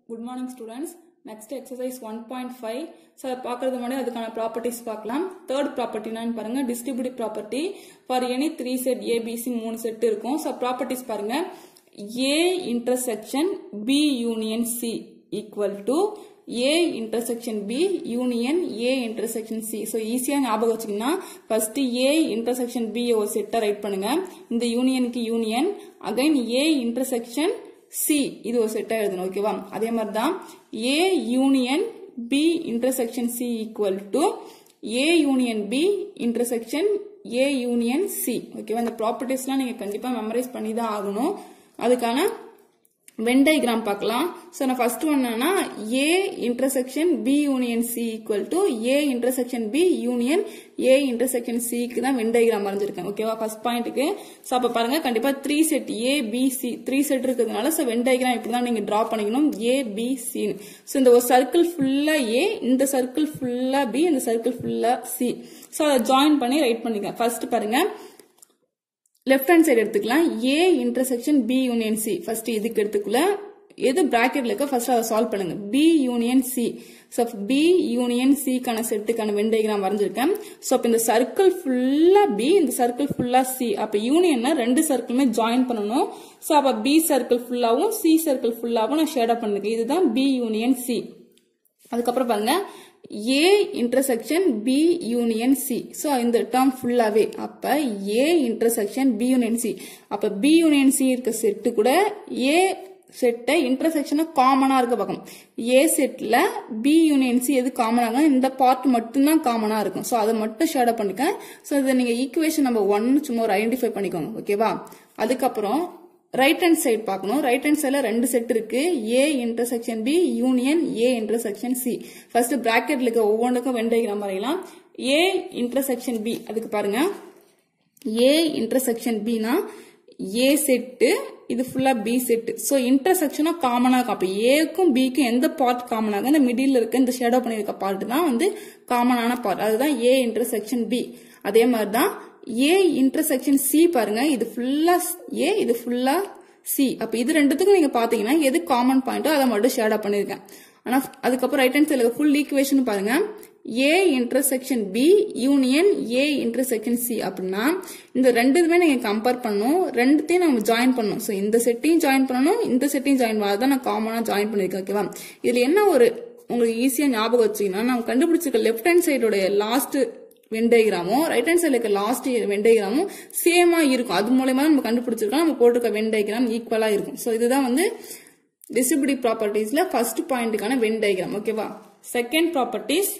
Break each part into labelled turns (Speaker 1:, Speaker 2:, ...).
Speaker 1: Good morning students next exercise one point five so அதை பார்க்கறது முன்னாடி அதுக்கான ப்ராப்பர்ட்டிஸ் பார்க்கலாம் தேர்ட் ப்ராப்பர்ட்டினான்னு பாருங்க distributive property for any three set ABC மூணு செட் இருக்கும் ஸோ ப்ராப்பர்ட்டிஸ் பாருங்க A intersection B union C equal to A intersection B union A intersection C so ஈஸியாக ஞாபகம் வச்சுக்கோங்கன்னா ஃபர்ஸ்ட் ஏ இன்டர்செக்ஷன் பி ஒரு செட்டை ரைட் பண்ணுங்க இந்த யூனியனுக்கு union again A intersection C இது ஒரு செட்டா எழுதணும் ஓகேவா அதே மாதிரி தான் A union B intersection C equal to A union B intersection A union C ஓகேவா இந்த ப்ராப்பர்ட்டிஸ்லாம் நீங்க கண்டிப்பா மெமரைஸ் பண்ணி தான் ஆகணும் அதுக்கான வென் டயக்ராம் பார்க்கலாம் ஸோ நான் ஃபர்ஸ்ட் ஒன் என்னன்னா A intersection B union C equal to A intersection B union A intersection சிக்கு தான் வென் டயக்ராம் வரைஞ்சிருக்கேன் ஓகேவா ஃபர்ஸ்ட் பாயிண்ட்டுக்கு ஸோ அப்போ பாருங்க கண்டிப்பா three set A B C three set இருக்கிறதுனால ஸோ வென் டயக்ராம் இப்படி தான் நீங்க டிரா பண்ணிக்கணும் ஏ பி சின்னு ஸோ இந்த ஒரு சர்க்கிள் ஃபுல்லா ஏ இந்த சர்க்கிள் ஃபுல்லா பி இந்த சர்க்கிள் ஃபுல்லா சி ஸோ அதை ஜாயின் பண்ணி ரைட் பண்ணிக்கலாம் ஃபர்ஸ்ட் பாருங்க லெஃப்ட் ஹேண்ட் சைடு எடுத்துக்கலாம் A intersection B union C first இதுக்கு எடுத்துக்கல எது பிராக்கெட்ல இருக்க ஃபர்ஸ்ட் அதை சால்வ் பண்ணுங்க B union C so B union சிக்கான செட்டுக்கான வென் டயக்ராம் வரைஞ்சிருக்கேன் ஸோ அப்போ இந்த சர்க்கிள் ஃபுல்லா பி இந்த சர்க்கிள் ஃபுல்லா சி அப்போ யூனியன்னா ரெண்டு சர்க்கிளுமே ஜாயின் பண்ணணும் ஸோ அப்போ பி சர்க்கிள் ஃபுல்லாவும் சி சர்க்கிள் ஃபுல்லாவும் நான் ஷேட் அப் பண்ணிருக்கேன் இதுதான் பி யூனியன் சி அதுக்கப்புறம் பாருங்க A intersection B union C so இந்த டேர்ம் ஃபுல்லாவே அப்ப A intersection B union C அப்ப பி யூனியன் சி இருக்க செட்டு கூட ஏ செட்டை இன்டர்செக்ஷனை காமனா இருக்க பார்க்கணும் ஏ செட்ல பி யூனியன் சி எது காமனா இருக்கும் இந்த பார்ட் மட்டும்தான் காமனா இருக்கும் ஸோ அதை மட்டும் ஷேட் அப் பண்ணிக்க ஸோ இதை நீங்க ஈக்குவேஷன் நம்பர் ஒன் சும்மா ஒரு ஐடென்டிஃபை பண்ணிக்கோங்க ஓகேவா அதுக்கப்புறம் ரைட் ஹேண்ட் சைடு பார்க்கணும் ரைட் ஹேண்ட் சைடுல ரெண்டு செட் இருக்கு A intersection B union A intersection C first பிராக்கெட்ல இருக்க ஒவ்வொன்றுக்கும் வென் டயக்ராம் வரையலாம் ஏ இன்டர்செக்ஷன் பி அதுக்கு பாருங்க A intersection Bina A set இது ஃபுல்லா பி செட் ஸோ இன்டர்செக்ஷனா காமனா இருக்கும் அப்போ ஏக்கும் பிக்கும் எந்த பார்ட் காமனாக இந்த மிடில் இருக்க இந்த ஷேடோ பண்ணியிருக்க பார்ட் தான் வந்து காமனான பார்ட் அதுதான் ஏ இன்டர்செக்ஷன் பி அதே மாதிரி தான் ஏ இன்டர்செக்ஷன் சி பாருங்க இது ஃபுல்லா ஏ இது ஃபுல்லா சி அப்ப இது ரெண்டுத்துக்கும் நீங்க பாத்தீங்கன்னா எது காமன் பாயிண்டோ அதை மட்டும் ஷேட் அப் பண்ணிருக்கேன் ஆனா அதுக்கப்புறம் ரைட் ஹேண்ட் சைடுல ஃபுல் ஈக்குவேஷன் பாருங்க A intersection B union A intersection C அப்படின்னா இந்த ரெண்டுமே நீங்க கம்பேர் பண்ணணும் ரெண்டுத்தையும் நம்ம ஜாயின் பண்ணணும் ஸோ இந்த செட்டையும் ஜாயின் பண்ணணும் இந்த செட்டையும் ஜாயின் பண்ணணும் அதான் நான் காமனா ஜாயின் பண்ணிருக்கேன் ஓகேவா இதுல என்ன ஒரு உங்களுக்கு ஈஸியா ஞாபகம் வச்சீங்கன்னா நம்ம கண்டுபிடிச்சிருக்க லெஃப்ட் ஹேண்ட் சைடோட லாஸ்ட் வெண்டைகிராமும் ரைட் ஹேண்ட் சைடில் இருக்க லாஸ்ட் வெண்டைகிராமும் சேமா இருக்கும் அது மூலயமா நம்ம கண்டுபிடிச்சிருக்கோம் நம்ம போட்டிருக்க வெண்டைகிராம் ஈக்குவலா இருக்கும் ஸோ இதுதான் வந்து டிஸ்ட்ரிபியூட்டிவ் ப்ராப்பர்ட்டிஸ்ல ஃபர்ஸ்ட் பாயிண்ட்டுக்கான வென் டயக்ராம் ஓகேவா second properties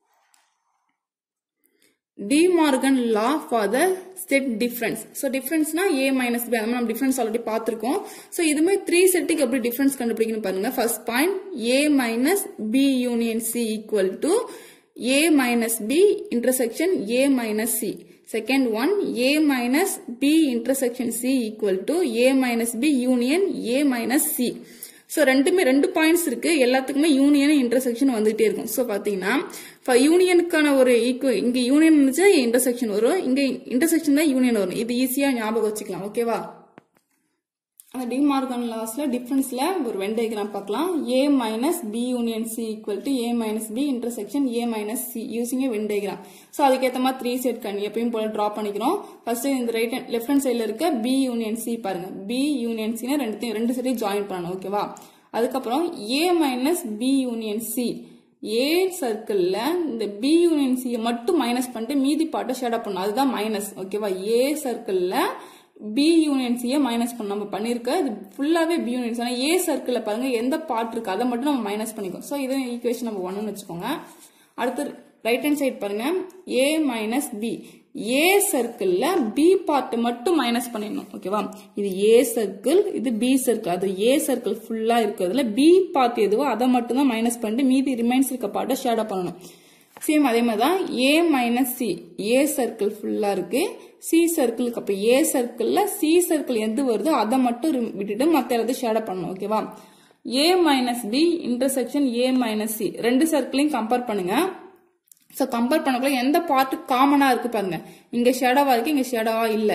Speaker 1: De Morgan law for the set difference so டிஃபரன்ஸ்னா ஏ மைனஸ் பி அந்த மாதிரி நம்ம டிஃபரன்ஸ் ஆல்ரெடி பார்த்துருக்கோம் ஸோ இதுமே த்ரீ செட்டுக்கு எப்படி டிஃபரன்ஸ் கண்டுபிடிக்கணும் பாருங்க first point A minus B union C equal to a minus b intersection a minus c. Second one, a minus b intersection c equal to a minus b union a minus c. So ரெண்டுமே ரெண்டு points இருக்கு எல்லாத்துக்குமே union intersection வந்துகிட்டே இருக்கும் so பார்த்தீங்கன்னா இப்போ யூனியனுக்கான ஒரு ஈக்குவ இங்கே யூனியன் இருந்துச்சுன்னா இன்டர்செக்ஷன் வரும் இங்கே இன்டர்செக்ஷன் தான் யூனியன் வரும் இது ஈஸியாக ஞாபகம் வச்சுக்கலாம் ஓகேவா அந்த டிமார்கன் லாஸ்ல டிஃபரன்ஸ்ல ஒரு வென் டயக்ராம் பார்க்கலாம் A minus B union C equal to A minus B intersection A minus C using a Venn diagram so அதுக்கேற்ற மாதிரி த்ரீ செட் கண் எப்பயும் போல ட்ரா பண்ணிக்கிறோம் ஃபர்ஸ்ட் இந்த ரைட் லெஃப்ட் ஹேண்ட் சைடில் இருக்க பி யூனியன் சி பாருங்க பி யூனியன் சினா ரெண்டுத்தையும் ரெண்டு செட்டையும் ஜாயின் பண்ணணும் ஓகேவா அதுக்கப்புறம் A minus B union C A சர்க்கிள்ல இந்த பி யூனியன் சியை மட்டும் மைனஸ் பண்ணிட்டு மீதி பாட்டை ஷேட் பண்ணணும் அதுதான் மைனஸ் ஓகேவா ஏ சர்க்கிள்ல பி யூனியன் சியை மைனஸ் பண்ண நம்ம பண்ணிருக்க இது ஃபுல்லாவே பி யூனியன்ஸ் ஆனால் ஏ சர்க்கிளில் பாருங்க எந்த பார்ட் இருக்கு அதை மட்டும் நம்ம மைனஸ் பண்ணிக்கோ ஸோ இது ஈக்குவேஷன் நம்ம ஒன்னு வச்சுக்கோங்க அடுத்து ரைட் ஹேண்ட் சைடு பாருங்க ஏ மைனஸ் பி ஏ சர்க்கிள்ல பி பார்ட் மட்டும் மைனஸ் பண்ணிடணும் ஓகேவா இது ஏ சர்க்கிள் இது பி சர்க்கிள் அது ஏ சர்க்கிள் ஃபுல்லா இருக்கிறதுல பி பார்ட் எதுவோ அதை மட்டும் தான் மைனஸ் பண்ணிட்டு மீதி ரிமைன்ஸ் இருக்க பார்ட்டை ஷேடோ பண்ணணும் சேம் அதே மாதிரி தான் A minus C A circle ஃபுல்லா இருக்கு சி சர்க்கிளுக்கு அப்ப ஏ சர்க்கிள்ல சி சர்க்கிள் எது வருதோ அதை மட்டும் விட்டுட்டு மத்த எல்லாத்தையும் ஷேட பண்ணணும் ஓகேவா A minus B intersection A minus C ரெண்டு சர்க்கிளையும் கம்பேர் பண்ணுங்க ஸோ கம்பேர் பண்ணக்குள்ள எந்த பார்ட் காமனா இருக்கு பாருங்க இங்க ஷேடோவா இருக்கு இங்க ஷேடோவா இல்ல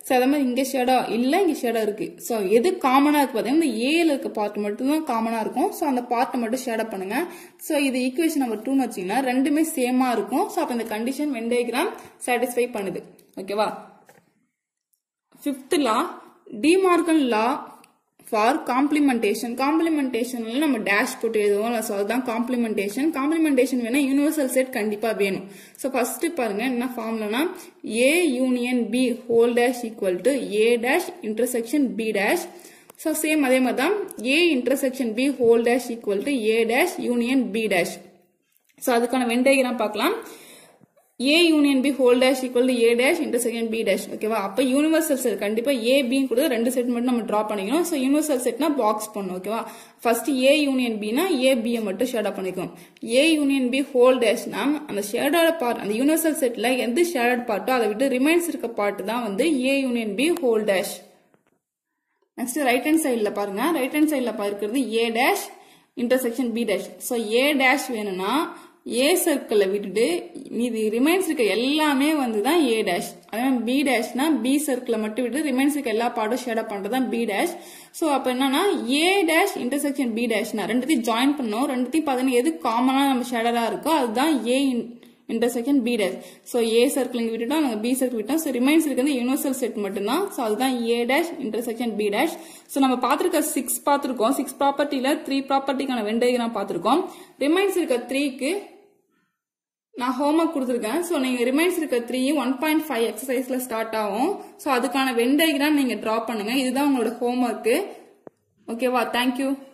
Speaker 1: ஸோ அதே மாதிரி இங்கே ஷேடா இல்லை இங்கே ஷேடா இருக்கு ஸோ எது காமனாக இருக்கு பார்த்தீங்கன்னா இந்த ஏல இருக்க பார்ட் மட்டும் தான் காமனாக இருக்கும் ஸோ அந்த பார்ட்டை மட்டும் ஷேடா பண்ணுங்க ஸோ இது ஈக்குவேஷன் நம்பர் டூன்னு வச்சிங்கன்னா ரெண்டுமே சேமாக இருக்கும் ஸோ அப்போ இந்த கண்டிஷன் வென் டயக்ராம் சாட்டிஸ்ஃபை பண்ணுது ஓகேவா fifth law De Morgan law for complementation காம்ப்ளிமெண்டேஷன்ல நம்ம டேஷ் போட்டு எழுதுவோம் ஸோ அதுதான் காம்ப்ளிமெண்டேஷன் காம்ப்ளிமெண்டேஷன் வேணா யூனிவர்சல் செட் கண்டிப்பா வேணும் ஸோ ஃபர்ஸ்ட் பாருங்க என்ன ஃபார்ம்லனா A union B whole dash equal to A dash intersection B dash so same அதே மாதிரி தான் A intersection B whole dash equal to A dash union B dash so அதுக்கான வெண்டைகிராம் பார்க்கலாம் A union B whole dash equal to A dash intersection B dash ஓகேவா அப்போ universal set கண்டிப்பா ஏ பின்னு கூட ரெண்டு செட் மட்டும் நம்ம ட்ரா பண்ணிக்கணும் ஸோ யூனிவர்சல் செட்னா பாக்ஸ் பண்ணும் ஓகேவா ஃபர்ஸ்ட் ஏ யூனியன் பினா ஏ பியை மட்டும் ஷேடா பண்ணிக்கணும் ஏ யூனியன் பி ஹோல் டேஷ்னா அந்த ஷேடோட பார்ட் அந்த யூனிவர்சல் செட்ல எந்த ஷேடட் பார்ட்டோ அதை விட்டு ரிமைன்ஸ் இருக்க பார்ட் தான் வந்து A union B whole dash next right hand சைடில் பாருங்க ரைட் ஹேண்ட் சைடில் இருக்கிறது A dash intersection B dash so A dash வேணும்னா ஏ சர்க்கிளை விட்டுட்டு மீதி ரிமைன்ஸ் இருக்க எல்லாமே வந்து தான் ஏ டேஷ் அதே மாதிரி பி டேஷ்னா பி சர்க்கிளை மட்டும் விட்டு ரிமைன்ஸ் இருக்க எல்லா பாட்டும் ஷேடப் பண்ணுறது தான் பி டேஷ் ஸோ அப்போ என்னன்னா ஏ டேஷ் இன்டர்செக்ஷன் பி டேஷ்னா ரெண்டுத்தையும் ஜாயின் பண்ணோம் ரெண்டுத்தையும் பார்த்தீங்கன்னா எது காமனாக நம்ம ஷேடராக இருக்கோ அதுதான் A intersection B dash so A circle இங்கே விட்டுட்டோம் நாங்கள் பி சர்க்கிள் விட்டோம் ஸோ ரிமைன்ஸ் இருக்கிறது யூனிவர்சல் செட் மட்டும்தான் ஸோ அதுதான் A dash intersection B dash so நம்ம பார்த்துருக்க சிக்ஸ் பார்த்துருக்கோம் சிக்ஸ் ப்ராப்பர்ட்டியில் த்ரீ ப்ராப்பர்ட்டிக்கான வெண்டைகிராம் பார்த்துருக்கோம் ரிமைன்ஸ் இருக்க த்ரீக்கு நான் ஹோம்ஒர்க் கொடுத்துருக்கேன் ஸோ நீங்கள் ரிமைன்ஸ் இருக்க த்ரீ ஒன் பாயிண்ட் ஃபைவ் எக்ஸசைஸில் ஸ்டார்ட் ஆகும் ஸோ அதுக்கான வெண்டைகிராம் நீங்கள் ட்ரா பண்ணுங்க இதுதான் உங்களோட ஹோம்ஒர்க்கு ஓகேவா தேங்க்யூ